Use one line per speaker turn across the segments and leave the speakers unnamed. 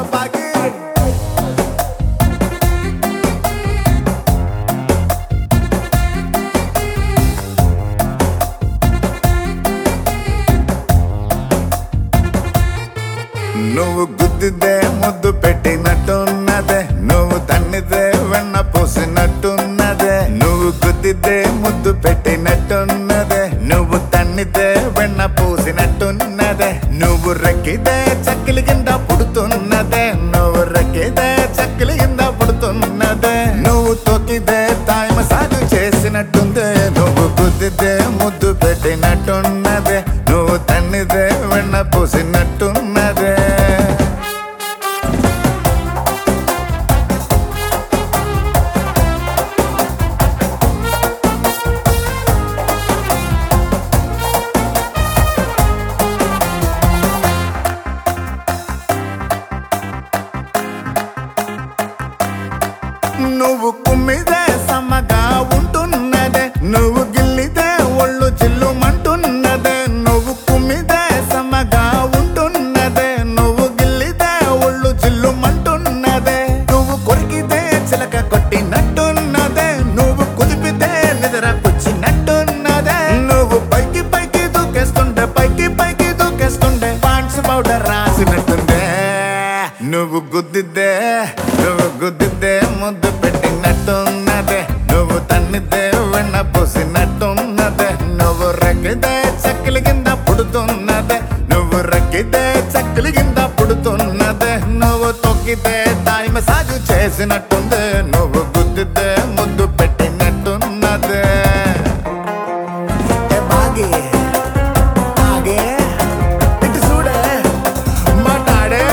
బాగి నువ్వు గుద్దిదే ముద్దు పెట్టినట్టున్నదే నువ్వు తన్నిదే వెన్న పోసినట్టున్నదే నువ్వు గుద్దిదే ముద్దు పెట్టినట్టున్నదే నువ్వు తన్నిదే వెన్న పూసినట్టున్నదే నువ్వు రెక్కిదే చక్కిలి కింద పుడుతున్నదే నువ్వు రెక్కిదే చక్కిలి కింద పుడుతున్నదే నువ్వు తొక్కిదే తాయమ సాగు చేసినట్టుందే నువ్వు గుద్దిదే ముద్దు పెట్టినట్టున్నదే నువ్వు తన్నిదే వెన్న పూసినట్టున్నదే నువ్వు కుమ్మిదే సమ్మగా ఉంటున్నదే నువ్వు గిల్లిదే ఒళ్ళు చిల్లుమంటున్నదే నువ్వు కుమ్మిదే సమ్మగా ఉంటున్నదే నువ్వు గిల్లిదే ఒళ్ళు చిల్లుమంటున్నదే నువ్వు కొరికితే చిలక కొట్టినట్టున్నదే నువ్వు కుదిపితే నిద్ర పుచ్చినట్టున్నదే నువ్వు పైకి పైకి దూకేస్తుండే పైకి పైకి దూకేస్తుండే పాండ్స్ పౌడర్ రాసినట్టుందే నువ్వు గుద్దిద్దే నువ్వు గుద్దిద్దే ముద్దు పెట్టినట్టున్నదే నువ్వు తన్నిదే వెన్న పోసినట్టున్నదే నువ్వు రక్కిదే చక్కలి కింద పుడుతున్నదే నువ్వు రక్కిదే చక్కలి కింద పుడుతున్నదే నువ్వు తొక్కితే దాని మసాజు చేసినట్టుంది నువ్వు గుద్దిద్దే ముద్దు పెట్టినట్టున్నదే ఏ బాగి ఆగే ఇటు చూడే మాట్లాడే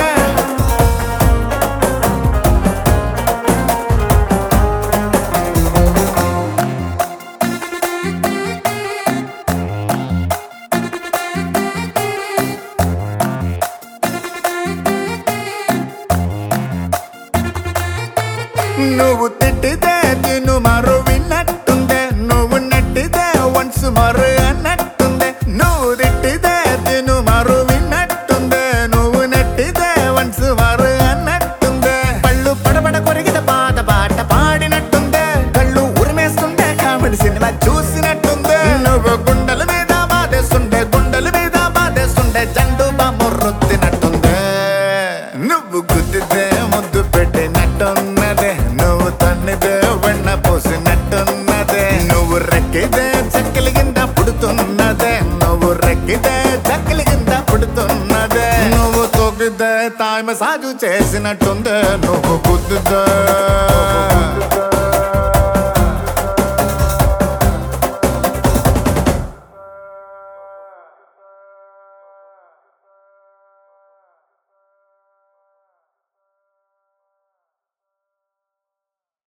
నువ్వు తిట్టితే తిను మరో విన్నట్టుందే నువ్వు నెట్టితే వన్స్ మరో అన్నట్టుందే నువ్వు తిట్టితే తిను మరో విన్నట్టుందే నువ్వు నెట్టితే వన్స్ మరో అన్నట్టుందే పళ్ళు పడబడ కొరిగిన పాత పాట పాడినట్టుందే కళ్ళు ఉరిమేస్తుంటే కామెడీ సినిమా చూసినట్టుందే నువ్వు గుండెల మీద బాధేస్తుండే గుండెల మీద బాధేస్తుండే జండు బామ్మ రుద్దినట్టుందే నువ్వు గుద్దితే ముద్దు పెట్టినట్టున్నదే నువ్వు తన్నిదే వెన్న పోసినట్టున్నదే నువ్వు రెక్కిదే చక్కలి కింద పుడుతున్నదే నువ్వు రెక్కిదే చక్కలి కింద పుడుతున్నదే నువ్వు తొక్కితే తాయి మసాజు చేసినట్టుందే నువ్వు గుద్దుదే